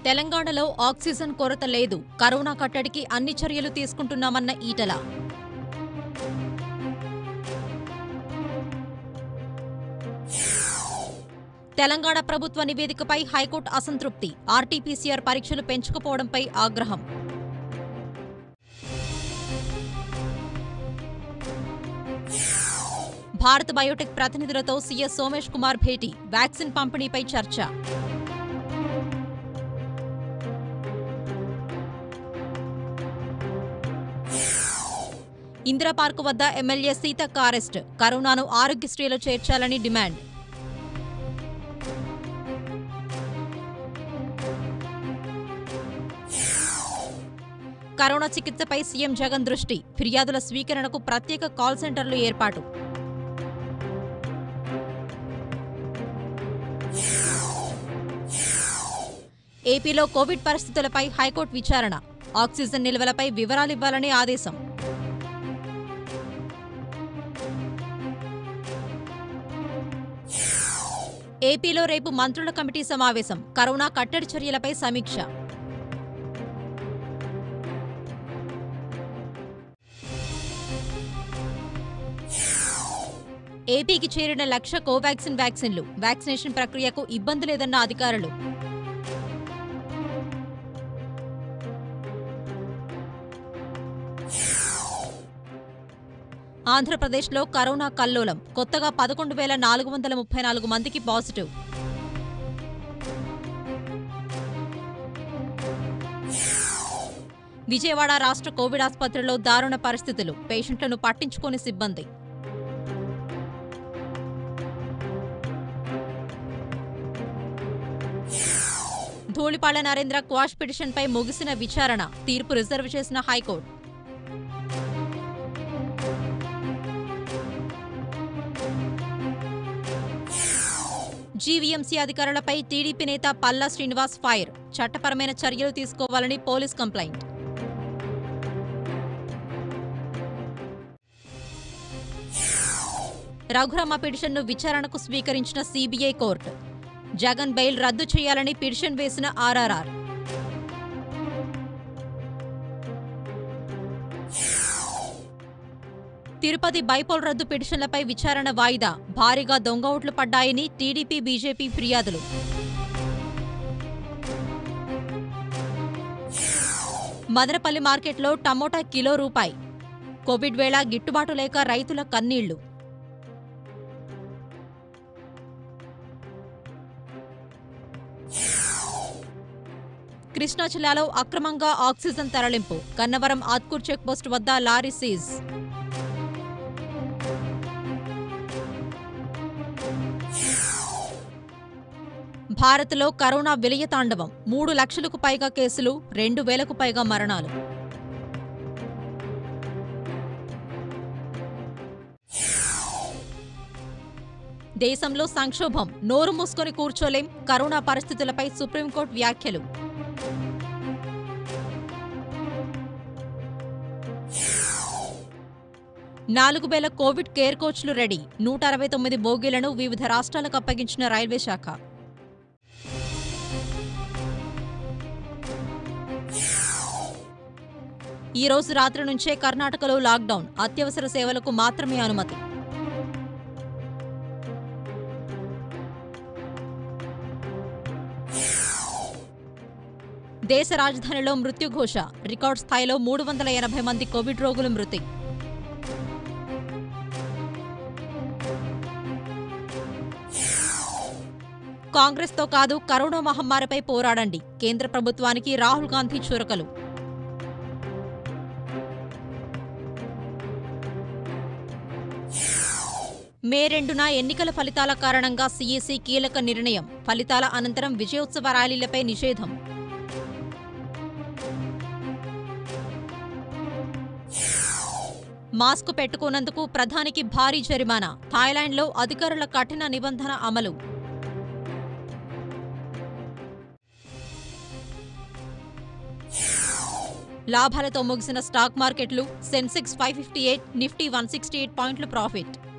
తెలంగాణలో ఆక్సిజన్ కొరత లేదు కరోనా కట్టడికి అన్ని చర్యలు తీసుకుంటున్నామన్న ఈటల తెలంగాణ ప్రభుత్వ నివేదికపై హైకోర్టు అసంతృప్తి ఆర్టీపీసీఆర్ పరీక్షలు పెంచుకుపోవడంపై ఆగ్రహం భారత్ బయోటెక్ ప్రతినిధులతో సీఎస్ సోమేష్ కుమార్ భేటీ వ్యాక్సిన్ పంపిణీపై చర్చ ఇందిరా పార్కు వద్ద ఎమ్మెల్యే సీతక్క అరెస్ట్ కరోనాను ఆరోగ్యశ్రీలో చేర్చాలని డిమాండ్ కరోనా చికిత్సపై సీఎం జగన్ దృష్టి ఫిర్యాదుల స్వీకరణకు ప్రత్యేక కాల్ సెంటర్లు ఏర్పాటు ఏపీలో కోవిడ్ పరిస్థితులపై హైకోర్టు విచారణ ఆక్సిజన్ నిల్వలపై వివరాలివ్వాలని ఆదేశం ఏపీలో రేపు మంత్రుల కమిటీ సమావేశం కరోనా కట్టడి చర్యలపై సమీక్ష ఏపీకి చేరిన లక్ష కోవాక్సిన్ వ్యాక్సిన్లు వ్యాక్సినేషన్ ప్రక్రియకు ఇబ్బంది లేదన్న అధికారులు ఆంధ్రప్రదేశ్లో కరోనా కల్లోలం కొత్తగా పదకొండు వేల నాలుగు వందల ముప్పై నాలుగు మందికి పాజిటివ్ విజయవాడ రాష్ట్ర కోవిడ్ ఆసుపత్రిలో దారుణ పరిస్థితులు పేషెంట్లను పట్టించుకోని సిబ్బంది ధూళిపాళ నరేంద్ర క్వాష్ పిటిషన్పై ముగిసిన విచారణ తీర్పు రిజర్వ్ చేసిన హైకోర్టు జీవీఎంసీ అధికారులపై టీడీపీ నేత పల్లా శ్రీనివాస్ ఫైర్ చట్టపరమైన చర్యలు తీసుకోవాలని పోలీస్ కంప్లైంట్ రఘురామ పిటిషన్ను విచారణకు స్వీకరించిన సీబీఐ కోర్టు జగన్ బెయిల్ రద్దు చేయాలని పిటిషన్ వేసిన ఆర్ఆర్ఆర్ తిరుపతి బైపోల్ రద్దు పిటిషన్లపై విచారణ వాయిదా భారీగా దొంగ ఓట్లు పడ్డాయని టీడీపీ బీజేపీ ఫిర్యాదులు మదనపల్లి మార్కెట్లో టమోటా కిలో రూపాయి కోవిడ్ వేళ గిట్టుబాటు లేక రైతుల కన్నీళ్లు కృష్ణా జిల్లాలో అక్రమంగా ఆక్సిజన్ తరలింపు గన్నవరం ఆత్కూర్ చెక్ పోస్ట్ వద్ద లారీ సీజ్ భారత్లో కరోనా విలయతాండవం మూడు లక్షలకు పైగా కేసులు రెండు వేలకు పైగా మరణాలు దేశంలో సంక్షోభం నోరు మూసుకొని కూర్చోలేం కరోనా పరిస్థితులపై సుప్రీంకోర్టు వ్యాఖ్యలు నాలుగు వేల కోవిడ్ కేర్ కోచ్లు రెడీ నూట అరవై తొమ్మిది బోగీలను వివిధ రాష్ట్రాలకు అప్పగించిన రైల్వే శాఖ ఈ రోజు రాత్రి నుంచే కర్ణాటకలో లాక్డౌన్ అత్యవసర సేవలకు మాత్రమే అనుమతి దేశ రాజధానిలో మృత్యుఘోష రికార్డ్ స్థాయిలో మూడు వందల ఎనభై మంది కోవిడ్ రోగులు మృతి కాంగ్రెస్తో కాదు కరోనా మహమ్మారిపై పోరాడండి కేంద్ర ప్రభుత్వానికి రాహుల్ గాంధీ చురకలు మే రెండున ఎన్నికల ఫలితాల కారణంగా సీఈసీ కీలక నిర్ణయం ఫలితాల అనంతరం విజయోత్సవ ర్యాలీలపై నిషేధం మాస్క్ పెట్టుకున్నందుకు ప్రధానికి భారీ జరిమానా థాయిలాండ్లో అధికారుల కఠిన నిబంధన అమలు లాభాలతో ముగిసిన స్టాక్ మార్కెట్లు Sensex five fifty eight Nifty one sixty eight పాయింట్లు ప్రాఫిట్